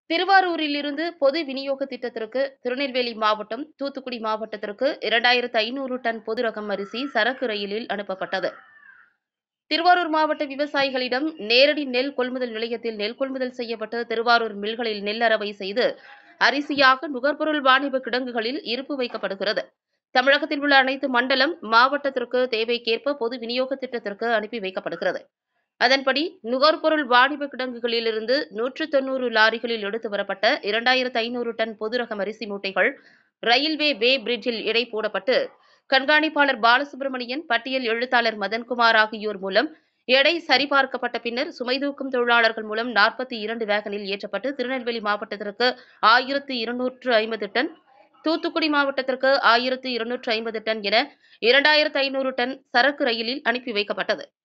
திருவாரூரிலிருந்து பொது விநியோக திட்டத்திற்கு திருநெல்வேலி மாவட்டம் தூத்துக்குடி மாவட்டத்திற்கு இரண்டாயிரத்து ஐநூறு டன் பொது ரகம் அரிசி சரக்கு ரயிலில் அனுப்பப்பட்டது திருவாரூர் மாவட்ட விவசாயிகளிடம் நேரடி நெல் கொள்முதல் நிலையத்தில் நெல் கொள்முதல் செய்யப்பட்டு திருவாரூர் மில்களில் நெல் அரவை செய்து அரிசியாக நுகர்பொருள் வாணிப கிடங்குகளில் இருப்பு வைக்கப்படுகிறது தமிழகத்தில் உள்ள அனைத்து மண்டலம் மாவட்டத்திற்கு தேவைக்கேற்ப பொது விநியோக திட்டத்திற்கு அனுப்பி வைக்கப்படுகிறது அதன்படி நுகர்பொருள் வாணிப கிடங்குகளிலிருந்து நூற்று தொன்னூறு லாரிகளில் எடுத்து வரப்பட்ட இரண்டாயிரத்து ஐநூறு டன் பொது ரகம் அரிசி மூட்டைகள் ரயில்வே வே பிரிட்ஜில் எடை போடப்பட்டு கண்காணிப்பாளர் பாலசுப்ரமணியன் பட்டியல் எழுத்தாளர் மதன்குமார் ஆகியோர் மூலம் எடை சரிபார்க்கப்பட்ட பின்னர் சுமைதூக்கும் தொழிலாளர்கள் மூலம் நாற்பத்தி இரண்டு வேகனில் ஏற்றப்பட்டு திருநெல்வேலி மாவட்டத்திற்கு ஆயிரத்து இருநூற்று ஐம்பது டன் தூத்துக்குடி மாவட்டத்திற்கு ஆயிரத்து இருநூற்று ஐம்பது டன் என இரண்டாயிரத்து ஐநூறு டன் சரக்கு ரயிலில் அனுப்பி வைக்கப்பட்டது